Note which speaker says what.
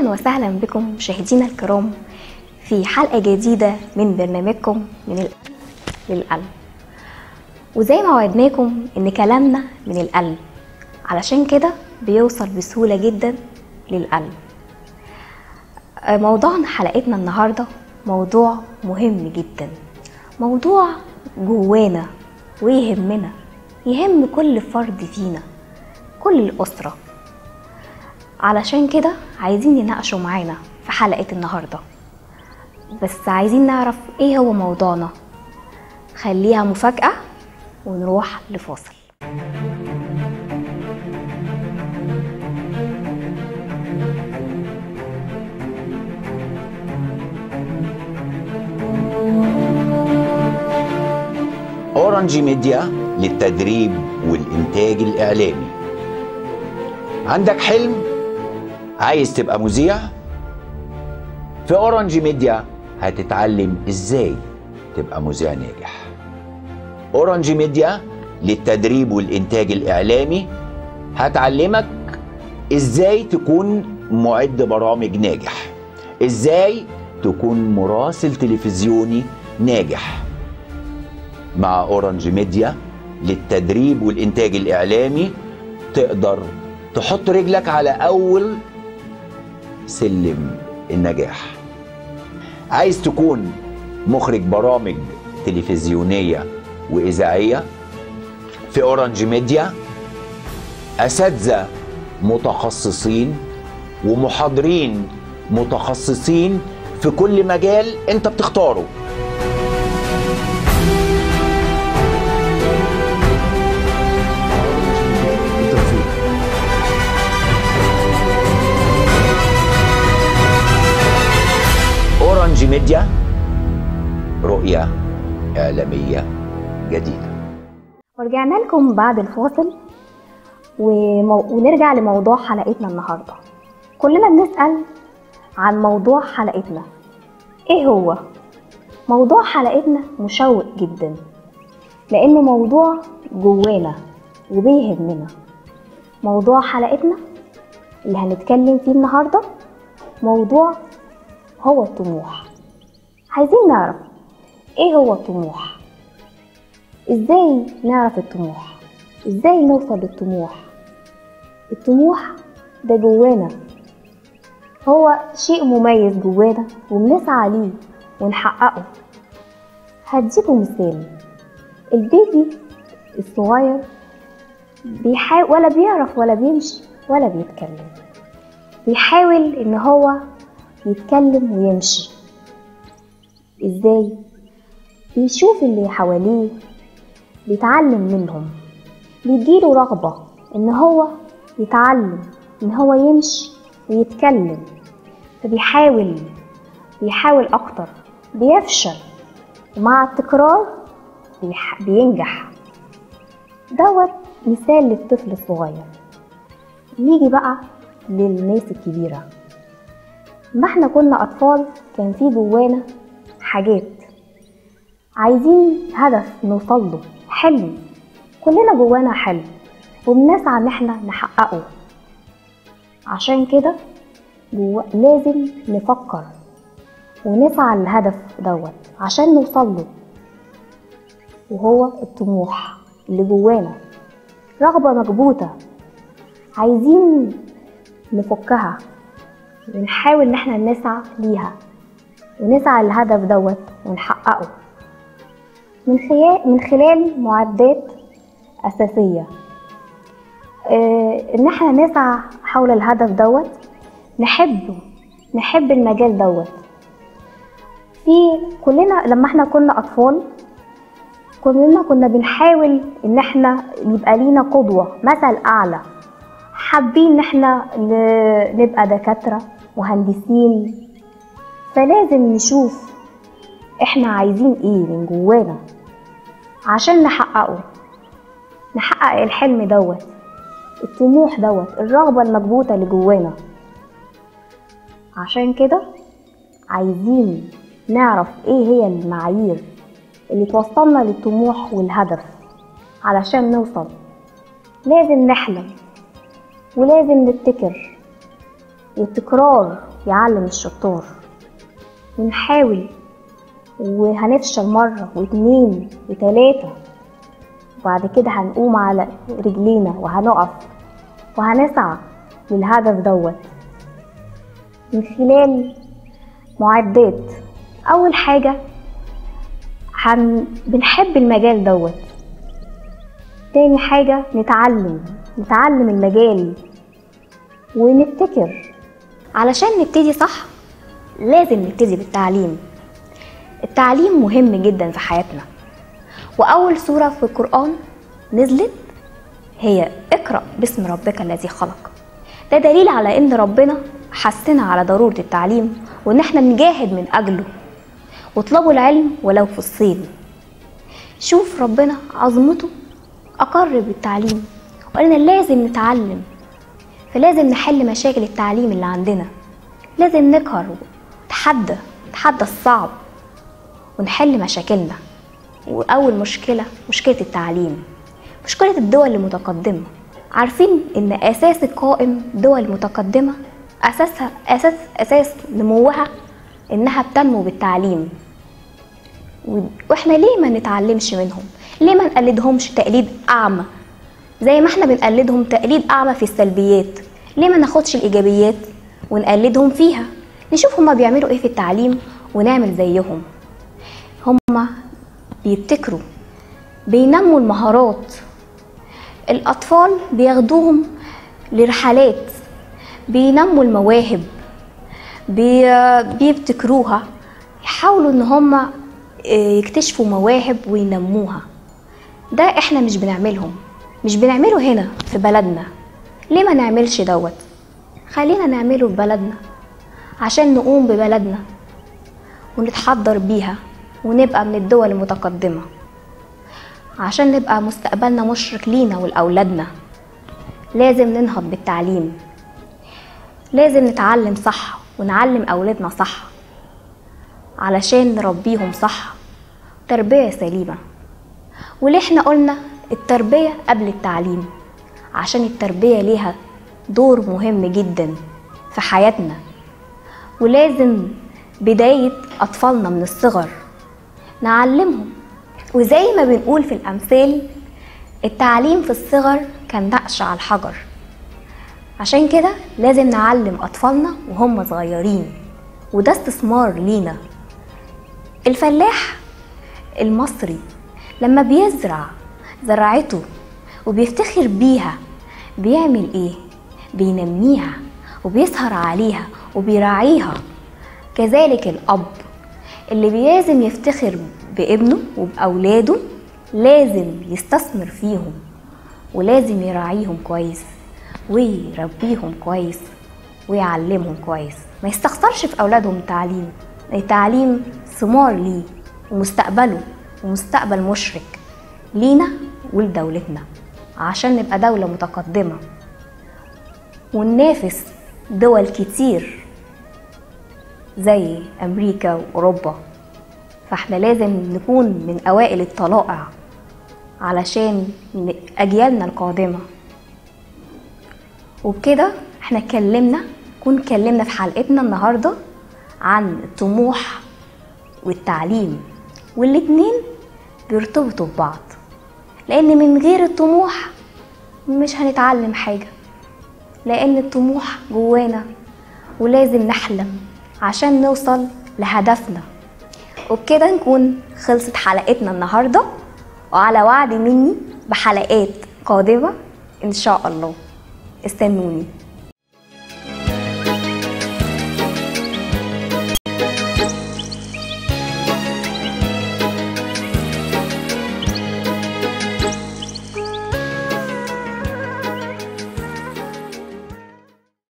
Speaker 1: اهلا وسهلا بكم مشاهدينا الكرام في حلقه جديده من برنامجكم من القلب للقلب وزي ما وعدناكم ان كلامنا من القلب علشان كده بيوصل بسهوله جدا للقلب آه، موضوعنا حلقتنا النهارده موضوع مهم جدا موضوع جوانا ويهمنا يهم كل فرد فينا كل الأسرة علشان كده عايزين نناقشه معانا في حلقة النهاردة بس عايزين نعرف ايه هو موضوعنا خليها مفاجأة ونروح لفاصل
Speaker 2: أورنج ميديا للتدريب والإنتاج الإعلامي عندك حلم عايز تبقى مذيع في أورنج ميديا هتتعلم إزاي تبقى مذيع ناجح أورنج ميديا للتدريب والإنتاج الإعلامي هتعلمك إزاي تكون معد برامج ناجح إزاي تكون مراسل تلفزيوني ناجح مع اورنج ميديا للتدريب والانتاج الاعلامي تقدر تحط رجلك على اول سلم النجاح عايز تكون مخرج برامج تلفزيونيه واذاعيه في اورنج ميديا اساتذه متخصصين ومحاضرين متخصصين في كل مجال انت بتختاره اورنج ميديا رؤية إعلامية جديدة
Speaker 1: ورجعنا لكم بعد الفاصل ومو... ونرجع لموضوع حلقتنا النهارده كلنا بنسأل عن موضوع حلقتنا ايه هو موضوع حلقتنا مشوق جدا لانه موضوع جوانا وبيهمنا موضوع حلقتنا اللي هنتكلم فيه النهارده موضوع هو الطموح عايزين نعرف ايه هو الطموح ازاي نعرف الطموح ازاي نوصل للطموح الطموح ده جوانا هو شيء مميز جوانا وبنسعى ليه ونحققه هديكم مثال البيبي الصغير بيحاول ولا بيعرف ولا بيمشي ولا بيتكلم بيحاول ان هو يتكلم ويمشي ازاي بيشوف اللي حواليه بيتعلم منهم بيجيله رغبة ان هو يتعلم ان هو يمشي ويتكلم فبيحاول بيحاول اكتر بيفشل ومع التكرار بيح... بينجح دوت مثال للطفل الصغير نيجي بقى للناس الكبيره ما احنا كنا اطفال كان في جوانا حاجات عايزين هدف نوصل له حلم كلنا جوانا حلم وبنسعى ان احنا نحققه عشان كده جوا لازم نفكر ونسعى للهدف دوت عشان نوصل له وهو الطموح اللي جوانا رغبة مكبوتة عايزين نفكها ونحاول ان احنا نسعى ليها ونسعى للهدف دوت ونحققه من خلال من خلال معدات اساسيه اه ان احنا نسعى حول الهدف دوت نحبه نحب المجال دوت في كلنا لما احنا كنا اطفال كلنا كنا بنحاول ان احنا يبقى لينا قدوه مثل اعلى حابين ان احنا نبقى دكاتره مهندسين فلازم نشوف احنا عايزين ايه من جوانا عشان نحققه نحقق الحلم دوت الطموح دوت الرغبة المكبوتة اللي جوانا عشان كده عايزين نعرف ايه هي المعايير اللي توصلنا للطموح والهدف علشان نوصل لازم نحلم ولازم نبتكر والتكرار يعلم الشطار ونحاول وهنفشل مرة واتنين وتلاتة وبعد كده هنقوم على رجلينا وهنقف وهنسعى للهدف دوت من خلال معدات أول حاجة هن... بنحب المجال دوت تاني حاجة نتعلم نتعلم المجال ونبتكر علشان نبتدي صح لازم نبتدي بالتعليم التعليم مهم جدا في حياتنا وأول سورة في القرآن نزلت هي اقرأ باسم ربك الذي خلق ده دليل على إن ربنا حسنا على ضرورة التعليم وإن احنا نجاهد من أجله واطلبوا العلم ولو في الصين شوف ربنا عظمته أقر بالتعليم وقالنا لازم نتعلم فلازم نحل مشاكل التعليم اللي عندنا لازم نقهر نتحدى نتحدى الصعب ونحل مشاكلنا وأول مشكلة مشكلة التعليم مشكلة الدول المتقدمة عارفين إن أساس القائم دول متقدمة أساسها أساس أساس نموها إنها بتنمو بالتعليم واحنا ليه ما نتعلمش منهم ليه ما نقلدهمش تقليد اعمى زي ما احنا بنقلدهم تقليد اعمى في السلبيات ليه ما ناخدش الايجابيات ونقلدهم فيها نشوف هما بيعملوا ايه في التعليم ونعمل زيهم هما بيبتكروا بينموا المهارات الاطفال بياخدوهم لرحلات بينموا المواهب بي... بيبتكروها يحاولوا ان هما يكتشفوا مواهب وينموها ده احنا مش بنعملهم مش بنعمله هنا في بلدنا ليه ما نعملش دوت خلينا نعمله في بلدنا عشان نقوم ببلدنا ونتحضر بيها ونبقى من الدول المتقدمة عشان نبقى مستقبلنا مشرق لينا ولأولادنا لازم ننهض بالتعليم لازم نتعلم صح ونعلم أولادنا صح علشان نربيهم صح تربية سليمة وليه احنا قلنا التربية قبل التعليم عشان التربية ليها دور مهم جدا في حياتنا ولازم بداية أطفالنا من الصغر نعلمهم وزي ما بنقول في الأمثال التعليم في الصغر كان نقش على الحجر عشان كده لازم نعلم أطفالنا وهم صغيرين وده استثمار لينا الفلاح المصري لما بيزرع زراعته وبيفتخر بيها بيعمل ايه بينميها وبيسهر عليها وبيراعيها كذلك الاب اللي لازم يفتخر بابنه وباولاده لازم يستثمر فيهم ولازم يراعيهم كويس ويربيهم كويس ويعلمهم كويس ما يستخسرش في اولادهم التعليم التعليم ثمار ليه ومستقبله ومستقبل مشرق لينا ولدولتنا عشان نبقى دولة متقدمة وننافس دول كتير زي أمريكا وأوروبا فاحنا لازم نكون من أوائل الطلائع علشان أجيالنا القادمة وبكده احنا اتكلمنا كون اتكلمنا في حلقتنا النهارده عن الطموح والتعليم والاتنين بيرتبطوا ببعض لان من غير الطموح مش هنتعلم حاجه لان الطموح جوانا ولازم نحلم عشان نوصل لهدفنا وبكده نكون خلصت حلقتنا النهارده وعلى وعد مني بحلقات قادمه ان شاء الله استنوني